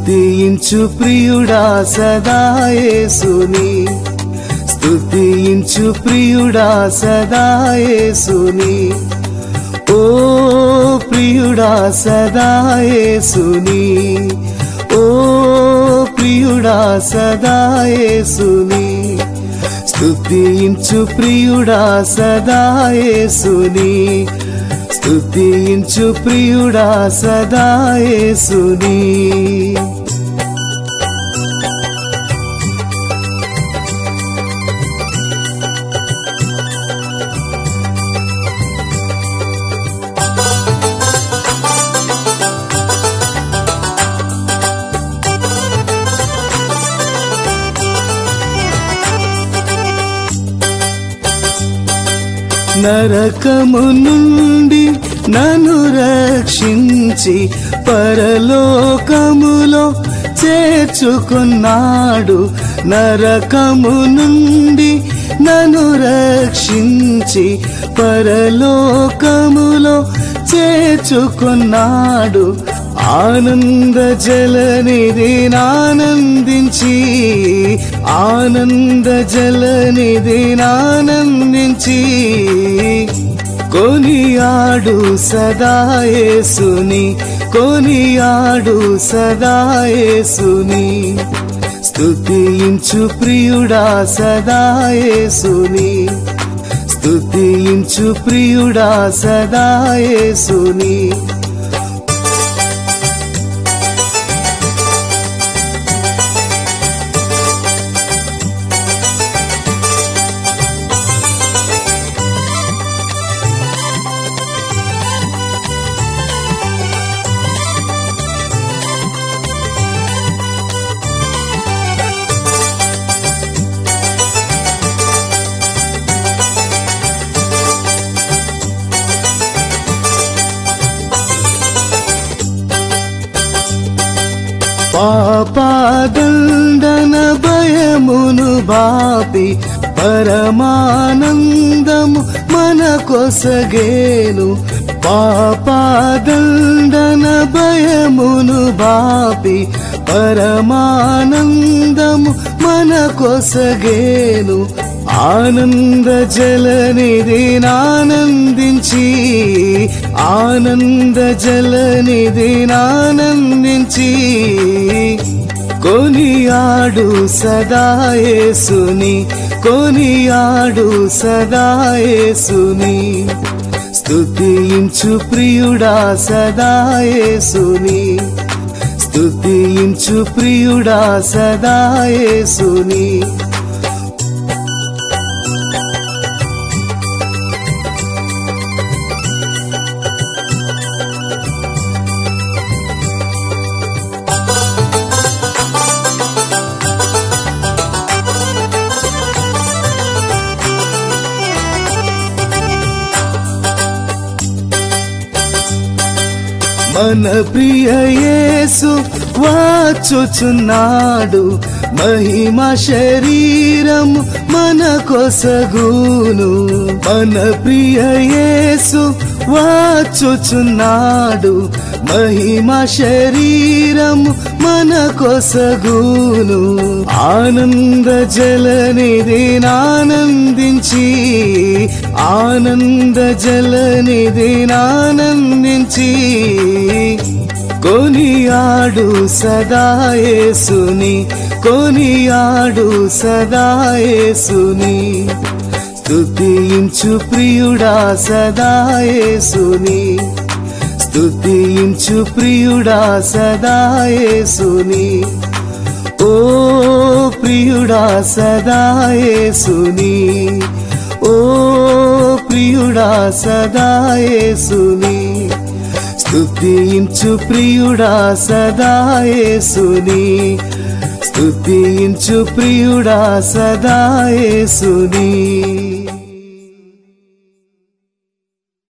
స్తుతించు ప్రియుడా సదాయేసుని స్తుతించు ప్రియుడా సదాయేసుని ఓ ప్రియుడా సదాయేసుని ఓ ప్రియుడా సదాయేసుని స్తుతించు ప్రియుడా సదాయేసుని స్తుతించు ప్రియుడా సదాయేసుని నరకము నుండి నన్ను రక్షించి పరలోకములో చేర్చుకున్నాడు నరకము నుండి నన్ను రక్షించి పరలోకములో చేర్చుకున్నాడు ఆనంద జలనిధి ఆనందించి ఆనంద జలనిధి ఆనందించి కొనియాడు సదాయేసుని కొనియాడు సదాయేసుని స్తుతించు ప్రియుడా సదాయేసుని స్తుతించు ప్రియుడా సదాయేసుని పాపాదండన భయమును బాపి పరమానందము మన కొసగేను పాపాదండన భయమును బాపి పరమానందము మన కొసగేను ఆనంద జలనిధి ఆనందించి ఆనంద జలనిధి ఆనందించి కొనియాడు సదాయేసుని కొనియాడు సదాయేసుని స్తుతించు ప్రియుడా సదాయేసుని స్తుతించు ప్రియుడా సదాయేసుని మన ప్రియ యేసు వాచుచున్నాడు మహిమ శరీరము మన కొసగును మన ప్రియ యేసు వాచుచున్నాడు మహిమ శరీరము మన కొసగును ఆనంద జలనిధి ఆనందించి ఆనంద జలనిధి ఆనందించి కొనియాడు సదాయేసుని కొనియాడు సదాయేసుని స్తుతించు ప్రియుడా సదాయేసుని స్తుతించు ప్రియుడా సదాయేసుని ఓ ప్రియుడా సదాయేసుని ఓ ప్రియుడా సదాయేసుని స్తుతించు ప్రియుడా సదాయేసుని స్తుతించు ప్రియుడా సదాయేసుని